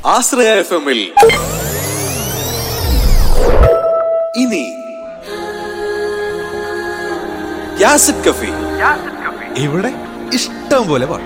ആശ്രയ F എമ്മിൽ ഇനി യാസിഡ് കഫി ഇവിടെ ഇഷ്ടം പോലെ പാട്ട്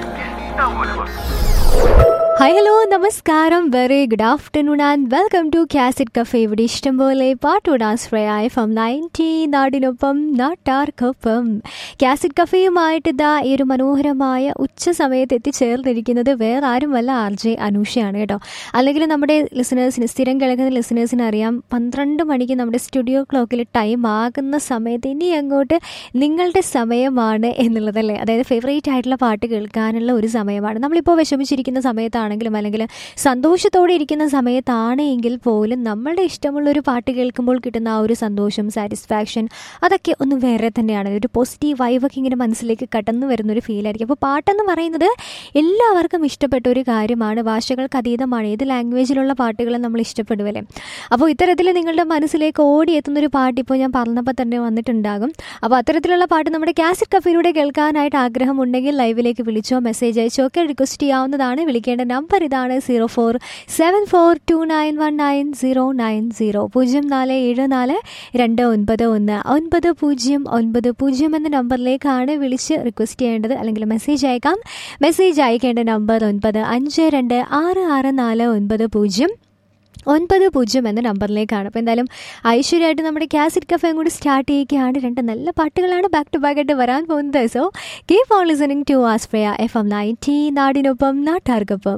ഹായ് ഹലോ നമസ്കാരം very good afternoon and welcome to cassette café ഇവിടെ ഇഷ്ടംപോലെ പാട്ടുടാശ്രയ എഫ് എം നയൻറ്റി നാടിനൊപ്പം നാട്ടാർക്കൊപ്പം കാസിറ്റ് കഫേയുമായിട്ട് ഇതാ ഈ ഒരു മനോഹരമായ ഉച്ച സമയത്ത് എത്തിച്ചേർന്നിരിക്കുന്നത് വേറെ ആരുമല്ല ആർ ജെ അനൂഷയാണ് കേട്ടോ അല്ലെങ്കിൽ നമ്മുടെ ലിസണേഴ്സിന് സ്ഥിരം കേൾക്കുന്ന ലിസണേഴ്സിന് അറിയാം പന്ത്രണ്ട് മണിക്ക് നമ്മുടെ സ്റ്റുഡിയോ ക്ലോക്കിൽ ടൈം ആകുന്ന സമയത്ത് ഇനി അങ്ങോട്ട് നിങ്ങളുടെ സമയമാണ് എന്നുള്ളതല്ലേ അതായത് ഫേവറേറ്റ് ആയിട്ടുള്ള പാട്ട് കേൾക്കാനുള്ള ഒരു സമയമാണ് നമ്മളിപ്പോൾ വിഷമിച്ചിരിക്കുന്ന സമയത്താണെങ്കിലും അല്ലെങ്കിൽ സന്തോഷത്തോടെ ഇരിക്കുന്ന സമയത്താണ് എങ്കിൽ പോലും നമ്മളുടെ ഇഷ്ടമുള്ള ഒരു പാട്ട് കേൾക്കുമ്പോൾ കിട്ടുന്ന ആ ഒരു സന്തോഷം സാറ്റിസ്ഫാക്ഷൻ അതൊക്കെ ഒന്ന് വേറെ തന്നെയാണ് ഒരു പോസിറ്റീവ് വൈബൊക്കെ ഇങ്ങനെ മനസ്സിലേക്ക് കടന്നു വരുന്ന ഒരു ഫീൽ ആയിരിക്കും അപ്പോൾ പാട്ടെന്ന് പറയുന്നത് എല്ലാവർക്കും ഇഷ്ടപ്പെട്ട ഒരു കാര്യമാണ് ഭാഷകൾക്ക് അതീതമാണ് ഏത് ലാംഗ്വേജിലുള്ള പാട്ടുകളും നമ്മൾ ഇഷ്ടപ്പെടുമല്ലേ അപ്പോൾ ഇത്തരത്തിൽ നിങ്ങളുടെ മനസ്സിലേക്ക് ഓടിയെത്തുന്ന ഒരു പാട്ട് ഇപ്പോൾ ഞാൻ പറഞ്ഞപ്പോൾ തന്നെ വന്നിട്ടുണ്ടാകും അപ്പോൾ അത്തരത്തിലുള്ള പാട്ട് നമ്മുടെ കാസറ്റ് കഫയിലൂടെ കേൾക്കാനായിട്ട് ആഗ്രഹമുണ്ടെങ്കിൽ ലൈവിലേക്ക് വിളിച്ചോ മെസ്സേജ് അയച്ചോ ഒക്കെ റിക്വസ്റ്റ് ചെയ്യാവുന്നതാണ് വിളിക്കേണ്ട നമ്പർ ഇതാണ് zero four seven four two nine one nine zero nine zero പൂജ്യം നാല് ഏഴ് നാല് രണ്ട് ഒൻപത് ഒന്ന് ഒൻപത് പൂജ്യം ഒൻപത് പൂജ്യം എന്ന നമ്പറിലേക്കാണ് വിളിച്ച് റിക്വസ്റ്റ് ചെയ്യേണ്ടത് അല്ലെങ്കിൽ മെസ്സേജ് അയക്കാം മെസ്സേജ് അയക്കേണ്ട നമ്പർ ഒൻപത് അഞ്ച് രണ്ട് ആറ് ആറ് നാല് ഒൻപത് പൂജ്യം ഒൻപത് പൂജ്യം എന്ന നമ്പറിലേക്കാണ് അപ്പോൾ എന്തായാലും ഐശ്വര്യമായിട്ട് നമ്മുടെ കാസിറ്റ് കഫേയും കൂടി സ്റ്റാർട്ട് ചെയ്യുകയാണ് രണ്ട് നല്ല പാട്ടുകളാണ് ബാക്ക് ടു ബാക്ക് ആയിട്ട് വരാൻ പോകുന്നത് so keep on listening to Ashraya F M ninety നാടിനൊപ്പം നാട്ടാർക്കൊപ്പം